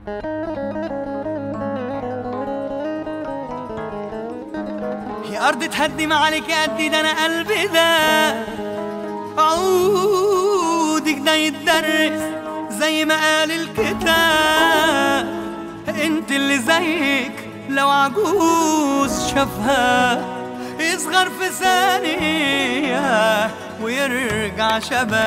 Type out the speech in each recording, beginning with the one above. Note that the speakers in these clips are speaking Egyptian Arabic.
يا أرض تهدم عليك قدي ده أنا قلبي ده عودك ده يتدرس زي ما قال الكتاب انت اللي زيك لو عجوز شافها يصغر في ثانية ويرجع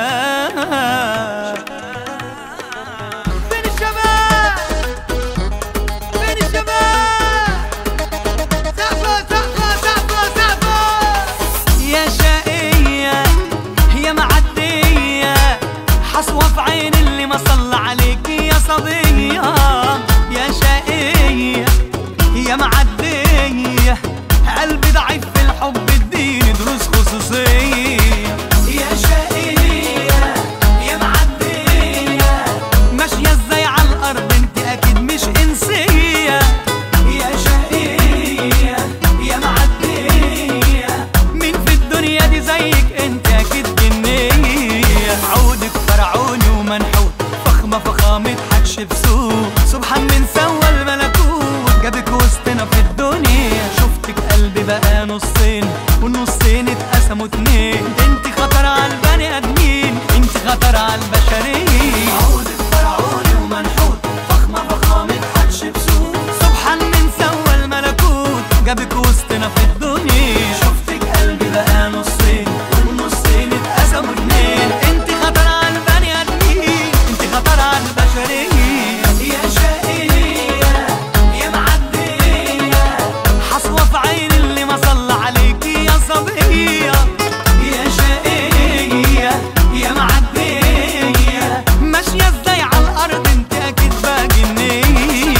شباب فين الشباب فين الشباب سقفة سقفة سقفة سقفة يا شقية يا معدية حصوة في عين اللي ما صلى عليك يا صبية يا شقية يا معدية قلبي ضعيف في الحب اديني دروس خصوصية يا شقية يا معدية ماشية ازاي على الأرض انت أكيد مش إنسية يا شقية يا معدية مين في الدنيا دي زيك انت أكيد جنية عودك فرعوني ومنحوت فخمة فخامة حكش بسوق سبحان من سوى الملكوت جابك وسطنا في الدنيا شفتك قلبي بقى نصين والنصين اتقسموا اتنين انت خطر على البني ادمين انت خطر على البشرية عودك فرعوني ومنحوت فخمة فخامة حكش بسوق سبحان من سوى الملكوت جابك وسطنا في الدنيا شفتك قلبي بقى نصين والنصين اتقسموا اتنين انت خطر على البني ادمين انت خطر على البشرية يا شقية يا معدية حصوة في عين اللي ما صلى عليكي يا صبية يا شقية يا معدية ماشية ازاي على الأرض انت أكيد بقى جنية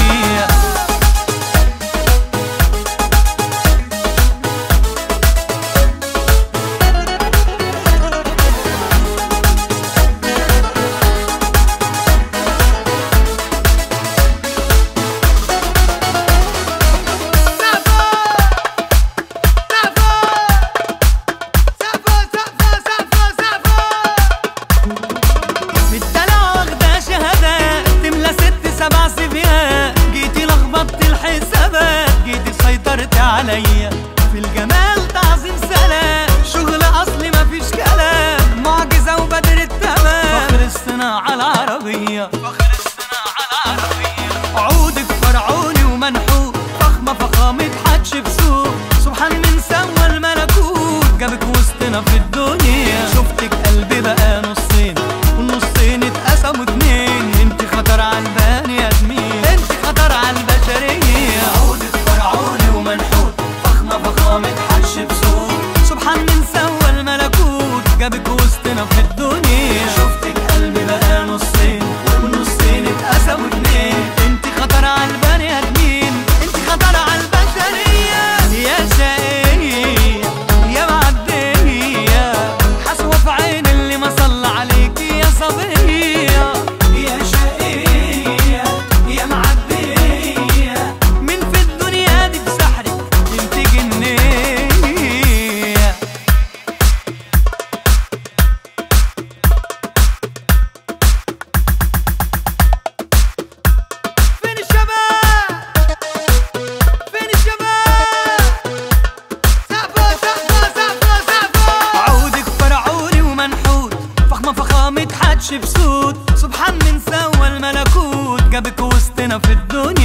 بالدلع واخدة شهادات تملى ست سبع سبيات جيتي لخبطت الحسابات جيتي سيطرت عليا في الجمال تعظيم سلام شغل اصلي مفيش كلام معجزة وبدر التمام فخر الصناعة العربية فخر الصناعة العربية عودك فرعوني ومنحوت فخمة فخامة حدش بسوق سبحان من سوى الملكوت جابك وسطنا في الدنيا شفتك قلبي بقى نصين والنصين اتقسموا اتنين انت خطر على البني ادمين انت خطر على البشرية عودك فرعوني ومنحوت فخمة فخامة حدش بسوق سبحان من سوى الملكوت جابك وسطنا في الدنيا شفتك قلبي بقى نصين والنصين اتقسموا اتنين انت خطر على البني ادمين انت خطر على البشرية يا شقية يا معدية حسوة في عين اللي ما صلى عليكي يا صبية يا شقية يا معدية مين في الدنيا دي بسحرك انت جنية فين الشباب فين الشباب سقفة سقفة سقفة سقفة عودك فرعوني ومنحوت فخمة فخامة حدش بسود سبحان من سوى الملكوت جابك وسطنا في الدنيا